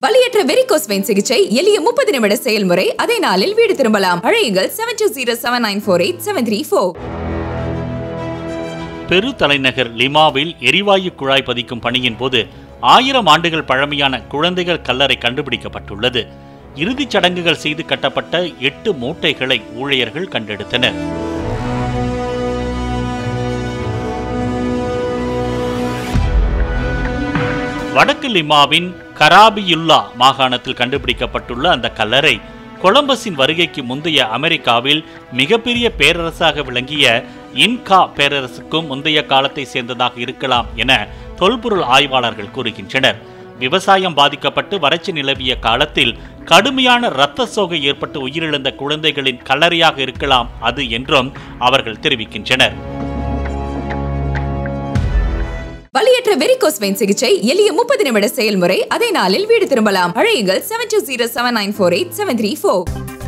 வலியற்ற varicose vein சிகிச்சை எளிய முப்பது நிமிட செயல்முறை அதே நாளில் வீடு திரும்பலாம் அழையுங்கள் seven two zero seven nine four eight seven three four Peru தலைநகர் லிமாவில் எரிவாயு குழாய் பதிக்கும் பணியின் போது ஆயிரம் ஆண்டுகள் பழமையான குழந்தைகள் கல்லறை கண்டுபிடிக்கப்பட்டுள்ளது இறுதிச் சடங்குகள் செய்து கட்டப்பட்ட எட்டு மூட்டைகளை ஊழியர்கள் கண்டெடுத்தனர் வடக்கு லிமாவின் கராபியுல்லா மாகாணத்தில் கண்டுபிடிக்கப்பட்டுள்ள அந்த கல்லறை கொலம்பஸின் வருகைக்கு முந்தைய அமெரிக்காவில் மிகப்பெரிய பேரரசாக விளங்கிய இன்கா பேரரசுக்கும் முந்தைய காலத்தை சேர்ந்ததாக இருக்கலாம் என தொல்பொருள் ஆய்வாளர்கள் கூறுகின்றனர் விவசாயம் பாதிக்கப்பட்டு வறட்சி நிலவிய காலத்தில் கடுமையான இரத்த சோகை ஏற்பட்டு உயிரிழந்த குழந்தைகளின் கல்லறையாக இருக்கலாம் அது என்றும் அவர்கள் தெரிவிக்கின்றனர் வலியற்ற வெரிகோஸ் வெயின் சிகிச்சை எளிய முப்பது நிமிட செயல்முறை அதே நாளில் வீடு திரும்பலாம் அழையுங்கள் seven two zero seven nine four eight seven three four